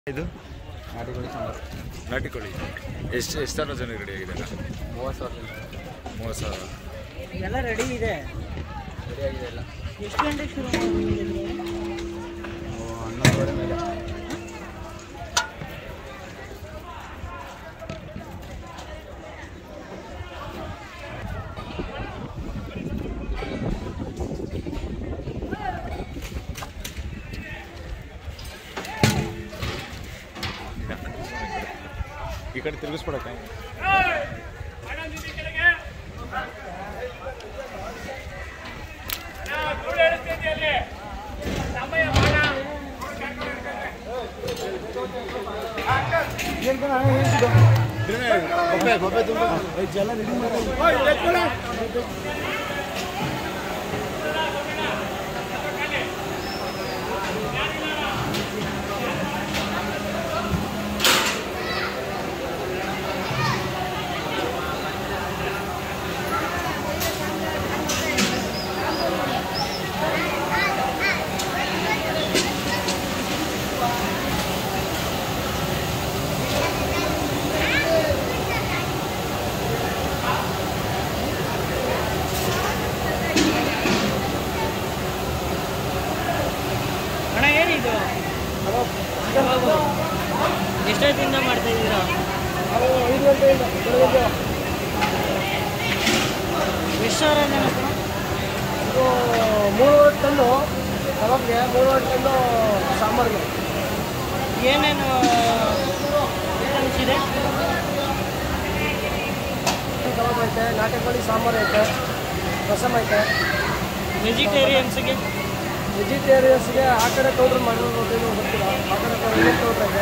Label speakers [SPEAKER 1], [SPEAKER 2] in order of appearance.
[SPEAKER 1] ಇದು
[SPEAKER 2] ನಾಟಿಕೋಳಿ ಸಾಂಬಾರು
[SPEAKER 1] ನಾಟಿ ಕೋಳಿ ಎಷ್ಟು ಎಷ್ಟು ಸಾವಿರ ಜನ ರೆಡಿ ಆಗಿದೆ ಅಣ್ಣ
[SPEAKER 2] ಮೂವತ್ತು ಸಾವಿರ
[SPEAKER 1] ಮೂವತ್ತು ಸಾವಿರ
[SPEAKER 3] ಎಲ್ಲ ರೆಡಿ ಇದೆ
[SPEAKER 2] ರೆಡಿ ಆಗಿದೆ ಎಲ್ಲ
[SPEAKER 3] ಎಷ್ಟು ಗಂಟೆಗೆ ಶುರು ಮಾಡಿದ್ದೀರಿ ನೀವು?
[SPEAKER 2] ನಾವು ಹನ್ನೊಂದುವರೆ ಮೇಲೆ
[SPEAKER 1] ಈ ಕಡೆ ತಿರುಗಿಸ್ಬಿಡಕ್ಕ
[SPEAKER 3] ಅಣ್ಣ ಏನಿದು ಎಷ್ಟೊತ್ತಿಂದ ಮಾಡ್ತಾ ಇದ್ದೀರಾ ಎಷ್ಟು ಸಾವಿರ ಅಂದೆ ಅಣ್ಣ?
[SPEAKER 4] ಇದು ಮೂರುವರೆ ಟನ್ನು ಕಬಾಬ್ಗೆ ಮೂರುವರೆ ಟನ್ನು ಸಾಂಬಾರಿಗೆ
[SPEAKER 3] ಏನೇನು ಐಟಮ್ಸ್ ಇದೆ
[SPEAKER 4] ಕಬಾಬ್ ಐತೆ ನಾಟಿ ಕೋಳಿ ಸಾಂಬಾರು ಐತೆ ರಸಮ್ ಐತೆ
[SPEAKER 3] ವೆಜಿಟೇರಿಯನ್ಸ್ಗೆ
[SPEAKER 4] ವೆಜಿಟೇರಿಯನ್ಸ್ಗೆ ಆ ಕಡೆ ಕೌಡ್ರ್ ಮಾಡಿರೋ ಗೊತ್ತಿಲ್ಲ ಗೊತ್ತಿಲ್ಲ ಆ ಕಡೆ ಕೌಡ್ರ್ ಕೌಡ್ರ್ ಐತೆ